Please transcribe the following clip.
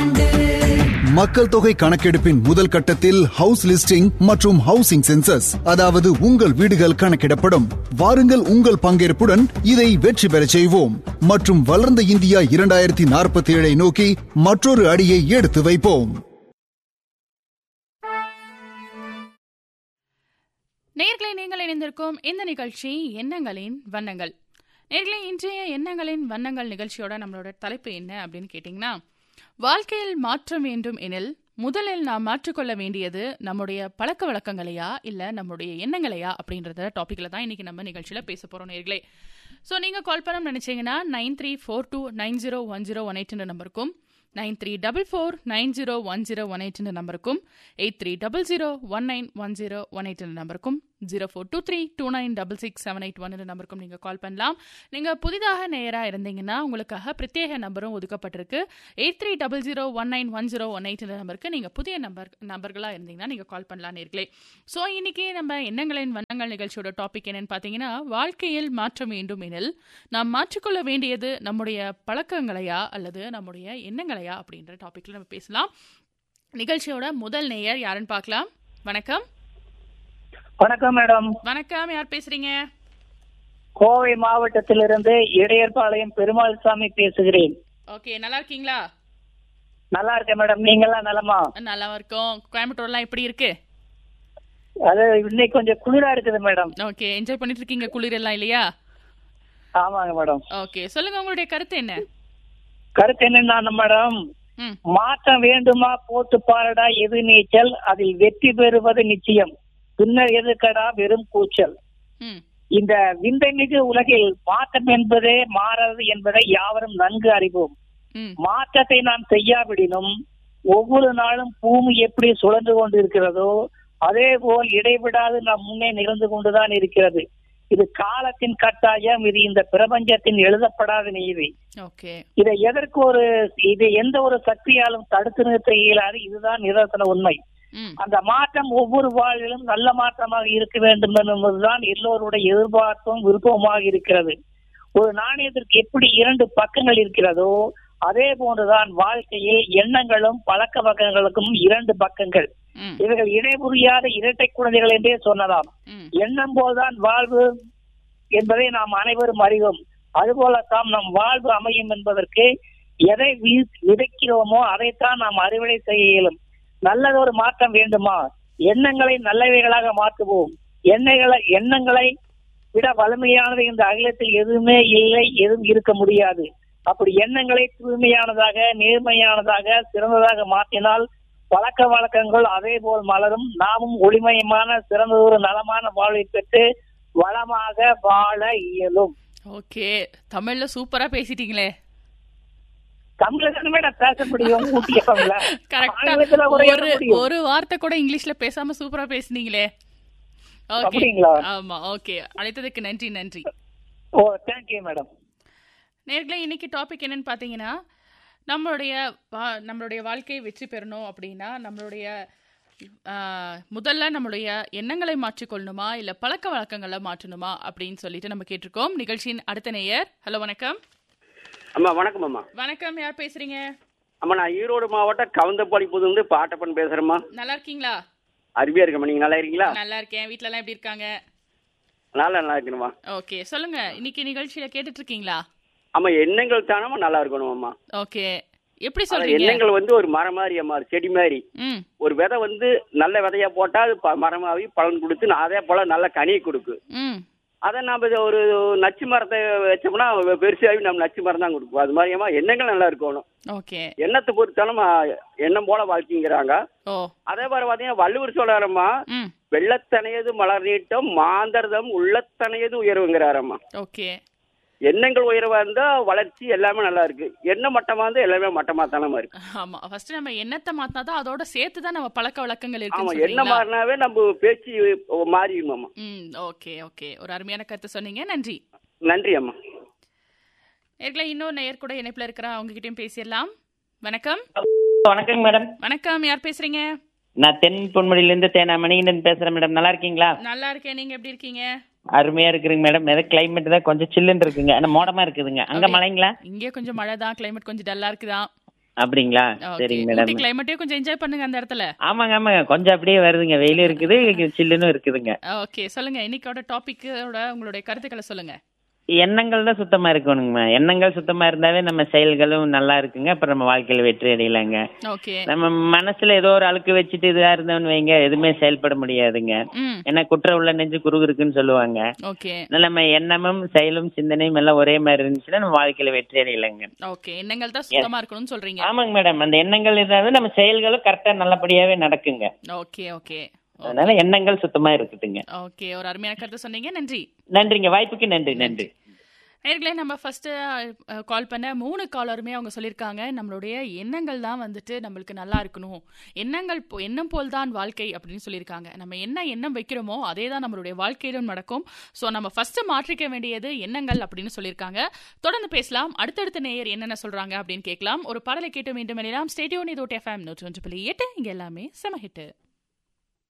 ஆண்டு மக்கள் தொகை கணக்கெடுப்பின் முதல் கட்டத்தில் ஹவுஸ் லிஸ்டிங் மற்றும் ஹவுசிங் சென்சஸ் அதாவது உங்கள் வீடுகள் கணக்கிடப்படும் வாருங்கள் உங்கள் பங்கேற்புடன் இதை வெற்றி பெறச் செய்வோம் மற்றும் வளர்ந்த இந்தியா இரண்டாயிரத்தி நாற்பத்தி ஏழை நோக்கி மற்றொரு அடியை எடுத்து வைப்போம் நேர்களை நீங்கள் இணைந்திருக்கும் இந்த நிகழ்ச்சி எண்ணங்களின் வண்ணங்கள் நேர்களை இன்றைய எண்ணங்களின் வண்ணங்கள் நிகழ்ச்சியோட நம்மளோட தலைப்பு என்ன அப்படின்னு கேட்டிங்கன்னா வாழ்க்கையில் மாற்றம் வேண்டும் எனில் முதலில் நாம் மாற்றிக்கொள்ள வேண்டியது நம்முடைய பழக்க வழக்கங்களையா இல்லை நம்முடைய எண்ணங்களையா அப்படின்றத டாப்பிக்கில் தான் இன்னைக்கு நம்ம நிகழ்ச்சியில் பேச போகிறோம் நேர்களே ஸோ நீங்கள் கால் பண்ண நினச்சிங்கன்னா nine three four two nine zero one zero one எயிட்ன்ற நம்பருக்கும் nine three double four nine zero one zero one எயிட்ன்ற நம்பருக்கும் eight three double zero one nine one zero one eight நம்பருக்கும் zero four two three two nine double six seven eight one நம்பருக்கும் நீங்கள் கால் பண்ணலாம் நீங்கள் புதிதாக நேராக இருந்தீங்கன்னா உங்களுக்காக பிரத்யேக நம்பரும் ஒதுக்கப்பட்டிருக்கு eight three double zero one nine one zero one eight நம்பருக்கு நீங்கள் புதிய நம்பர் நம்பர்களாக இருந்தீங்கன்னா நீங்கள் கால் பண்ணலாம் நேர்களே ஸோ இன்னைக்கு நம்ம எண்ணங்களின் வண்ணங்கள் நிகழ்ச்சியோட டாபிக் என்னன்னு பார்த்தீங்கன்னா வாழ்க்கையில் மாற்றம் வேண்டும் எனில் நாம் மாற்றிக்கொள்ள வேண்டியது நம்முடைய பழக்கங்களையா அல்லது நம்முடைய எண்ணங்களையா அப்படின்ற டாபிக்ல நம்ம பேசலாம் நிகழ்ச்சியோட முதல் நேயர் யாருன்னு பார்க்கலாம் வணக்கம் வணக்கம் மேடம் வணக்கம் யார் பேசுறீங்க கோவை மாவட்டத்திலிருந்து இடையர்பாளையம் பெருமாள் சாமி பேசுகிறேன் ஓகே நல்லா இருக்கீங்களா நல்லா இருக்கேன் மேடம் நீங்கெல்லாம் நலமா நல்லா இருக்கோம் கோயம்புத்தூர்லாம் எப்படி இருக்கு அது இன்னைக்கு கொஞ்சம் குளிரா இருக்குது மேடம் ஓகே என்ஜாய் பண்ணிட்டு இருக்கீங்க குளிர் எல்லாம் இல்லையா ஆமாங்க மேடம் ஓகே சொல்லுங்க உங்களுடைய கருத்து என்ன கருத்து என்னன்னா மேடம் ம் மாற்றம் வேண்டுமா போட்டு பாருடா எது நீச்சல் அதில் வெற்றி பெறுவது நிச்சயம் பின்னர் எதுக்கடா வெறும் கூச்சல் ம் இந்த விந்தைமிகு உலகில் மாற்றம் என்பதே மாறாது என்பதை யாவரும் நன்கு அறிவோம் ம் மாற்றத்தை நாம் செய்யாவிடினும் ஒவ்வொரு நாளும் பூமி எப்படி சுழன்று கொண்டு இருக்கிறதோ அதே போல் இடைவிடாது நாம் முன்னே நிகழ்ந்து கொண்டுதான் இருக்கிறது இது காலத்தின் கட்டாயம் இது இந்த பிரபஞ்சத்தின் எழுதப்படாத நீதி ஓகே இதை எதற்கு ஒரு இது எந்த ஒரு சக்தியாலும் தடுத்து நிறுத்த இயலாது இதுதான் நிதர்சன உண்மை ம் அந்த மாற்றம் ஒவ்வொரு வாழ்விலும் நல்ல மாற்றமாக இருக்க வேண்டும் என்பதுதான் எல்லோருடைய எதிர்பார்ப்பும் விருப்பமாக இருக்கிறது ஒரு நாணயத்திற்கு எப்படி இரண்டு பக்கங்கள் இருக்கிறதோ அதே போன்றுதான் வாழ்க்கையில் எண்ணங்களும் பழக்க வழக்கங்களுக்கும் இரண்டு பக்கங்கள் ம் இவர்கள் இடைபுரியாத இரட்டை குழந்தைகள் என்றே சொன்னதாம் ம் எண்ணம் போல்தான் வாழ்வு என்பதை நாம் அனைவரும் அறிவோம் அதுபோலத்தான் நம் வாழ்வு அமையும் என்பதற்கு எதை வீ- விதைக்கிறோமோ அதைத்தான் நாம் அறுவடை செய்ய இயலும் நல்லதொரு மாற்றம் வேண்டுமா எண்ணங்களை நல்லவைகளாக மாற்றுவோம் எண்ணங்களை எண்ணங்களை விட வலிமையானது இந்த அகிலத்தில் எதுவுமே இல்லை எதுவும் இருக்க முடியாது அப்படி எண்ணங்களை தூய்மையானதாக நேர்மையானதாக சிறந்ததாக மாற்றினால் பழக்க வழக்கங்கள் அதே போல் மலரும் நாமும் ஒளிமயமான சிறந்ததொரு நலமான வாழ்வை பெற்று வளமாக வாழ இயலும் ஓகே தமிழ்ல சூப்பரா பேசிட்டீங்களே தமிழ்ல தானே மேடம் பேச முடியும் ஊட்டியவங்கள கரெக்டா ஆங்கிலத்துல கூட எழுத ஒரு முடியும் ஒரு வார்த்தை கூட இங்கிலீஷ்ல பேசாம சூப்பரா பேசுனீங்களே ஓகே அப்படிங்களா? ஆமா ஓகே அழைத்ததுக்கு நன்றி நன்றி ஓ தேங்க்யூ மேடம் நேர்களே இன்னைக்கு டாபிக் என்னன்னு பார்த்தீங்கன்னா நம்மளுடைய வா- நம்மளுடைய வாழ்க்கையை வெற்றி பெறணும் அப்படின்னா நம்மளுடைய ஆ, முதல்ல நம்மளுடைய எண்ணங்களை மாற்றிக்கொள்ளணுமா இல்லை பழக்க வழக்கங்களை மாற்றணுமா அப்படின்னு சொல்லிட்டு நம்ம கேட்டிருக்கோம் நிகழ்ச்சியின் அடுத்த நேயர் ஹலோ வணக்கம் அம்மா வணக்கம் அம்மா வணக்கம் யார் பேசுறீங்க அம்மா நான் ஈரோடு மாவட்டம் கவுந்தப்பாடி புதுந்து பாட்டப்பன் பேசுறேம்மா நல்லா இருக்கீங்களா அருமையா இருக்கம்மா நீங்க நல்லா இருக்கீங்களா நல்லா இருக்கேன் வீட்ல எல்லாம் எப்படி இருக்காங்க நல்லா நல்லா இருக்கணுமா ஓகே சொல்லுங்க இன்னைக்கு நிகழ்ச்சியில கேட்டுட்டு இருக்கீங்களா ஆமா எண்ணங்கள் தானம்மா நல்லா இருக்கணும் அம்மா ஓகே எப்படி அந்த சொல்றீங்க எண்ணங்கள் வந்து ஒரு மரம் மாதிரி அம்மா ஒரு செடி மாதிரி ம் ஒரு விதை வந்து நல்ல விதையா போட்டா அது ப- மரமாகி பலன் கொடுத்து அதே போல நல்ல கனியை கொடுக்கும் ம் அதை நாம இது ஒரு நச்சு மரத்தை வச்சோம்னா பெருசாகி நம்ம நச்சு மரம் தான் கொடுக்கும் அது மாதிரியமா எண்ணங்கள் நல்லா இருக்கணும் ஓகே எண்ணத்தை பொறுத்தாலும் எண்ணம் போல வாழ்க்கைங்கிறாங்க ஓ அதே மாதிரி பார்த்தீங்கன்னா வள்ளுவர் சொல்றாரம்மா ம் வெள்ளத்தனையது மலர் நீட்டம் மாந்தர்தம் உள்ளத்தனையது உயர்வுங்கிறாரம்மா ஓகே எண்ணங்கள் உயர்வா இருந்தா வளர்ச்சி எல்லாமே நல்லா இருக்கு எண்ணம் மட்டமா இருந்தா எல்லாமே மட்டமா தானமா இருக்கு ஆமா ஃபர்ஸ்ட் நம்ம எண்ணத்தை மாத்தினா தான் அதோட சேர்த்து தான் நம்ம பழக்க வழக்கங்கள் ஆமா இருக்குன்னு எண்ணம் சொல்றீங்களா மாறினாவே நம்ம பேச்சு மாறிடுமாம்மா ம் ஓகே ஓகே ஒரு அருமையான கருத்து சொன்னீங்க நன்றி நன்றி அம்மா ஏற்கனவே இன்னொரு நேயர் கூட இணைப்புல இருக்கிறா அவங்க கிட்டயும் பேசிடலாம் வணக்கம் வணக்கங்க மேடம் வணக்கம் யார் பேசுறீங்க நான் தென் பொன்முடியிலேருந்து தேனா மணிகண்டன் பேசுறேன் மேடம் நல்லா இருக்கீங்களா நல்லா இருக்கேன் நீங்க எப்படி இருக்கீங்க அருமையா இருக்குதுங்க மேடம் ஏதோ கிளைமேட் தான் கொஞ்சம் சில்லுன்னு இருக்குங்க ஆனா மோடமா இருக்குதுங்க அங்க Okay. மழைங்களா இங்கே கொஞ்சம் மழை தான் கிளைமேட் கொஞ்சம் டல்லா இருக்குதான் அப்படிங்களா ஓகே சரிங்க ஊட்டி மேடம் கிளைமேட்டையும் கொஞ்சம் என்ஜாய் பண்ணுங்க அந்த இடத்துல ஆமாங்க ஆமாங்க கொஞ்சம் அப்படியே வருதுங்க வெயிலும் இருக்குது சில்லுன்னு இருக்குதுங்க ஓகே சொல்லுங்க இன்னைக்கோட டாபிக்கோட உங்களுடைய கருத்துக்களை சொல்லுங்க எண்ணங்கள் தான் சுத்தமா இருக்கணுங்கம்மா எண்ணங்கள் சுத்தமா இருந்தாவே நம்ம செயல்களும் நல்லா இருக்குங்க அப்புறம் நம்ம வாழ்க்கையில வெற்றி அடையலாங்க ஓகே நம்ம மனசுல ஏதோ ஒரு அழுக்கு வச்சுட்டு இதா இருந்தோம்னு வைங்க எதுவுமே செயல்பட முடியாதுங்க ம் ஏன்னா குற்ற உள்ள நெஞ்சு குறுகுறுக்குன்னு சொல்லுவாங்க ஓகே அதனால நம்ம எண்ணமும் செயலும் சிந்தனையும் எல்லாம் ஒரே மாதிரி இருந்துச்சுன்னா நம்ம வாழ்க்கையில வெற்றி அடையலாங்க ஓகே எண்ணங்கள் தான் சுத்தமா இருக்கணும்னு சொல்றீங்க ஆமாங்க மேடம் அந்த எண்ணங்கள் இருந்தாலும் நம்ம செயல்களும் கரெக்டா நல்லபடியாவே நடக்குங்க ஓகே ஓகே அதனால எண்ணங்கள் சுத்தமா இருக்குதுங்க ஓகே ஒரு அருமையான கருத்து சொன்னீங்க நன்றி நன்றிங்க வாய்ப்புக்கு நன்றி நன்றி நேர்களே நம்ம ஃபர்ஸ்ட் கால் பண்ண மூணு காலருமே அவங்க சொல்லியிருக்காங்க நம்மளுடைய எண்ணங்கள் தான் வந்துட்டு நம்மளுக்கு நல்லா இருக்கணும் எண்ணங்கள் போ- எண்ணம் போல் தான் வாழ்க்கை அப்படின்னு சொல்லியிருக்காங்க நம்ம என்ன எண்ணம் வைக்கிறோமோ அதே தான் நம்மளுடைய வாழ்க்கையிலும் நடக்கும் ஸோ நம்ம ஃபர்ஸ்ட் மாற்றிக்க வேண்டியது எண்ணங்கள் அப்படின்னு சொல்லியிருக்காங்க தொடர்ந்து பேசலாம் அடுத்தடுத்த நேயர் என்னென்ன சொல்றாங்க அப்படின்னு கேட்கலாம் ஒரு பாடலை கேட்டு மீண்டும் இணையலாம் ஸ்டேடியோ இது எஃப்எம் நூற்றி ஒன்று புள்ளி எட்டு இங்க எல்லாமே செம ஹிட்டு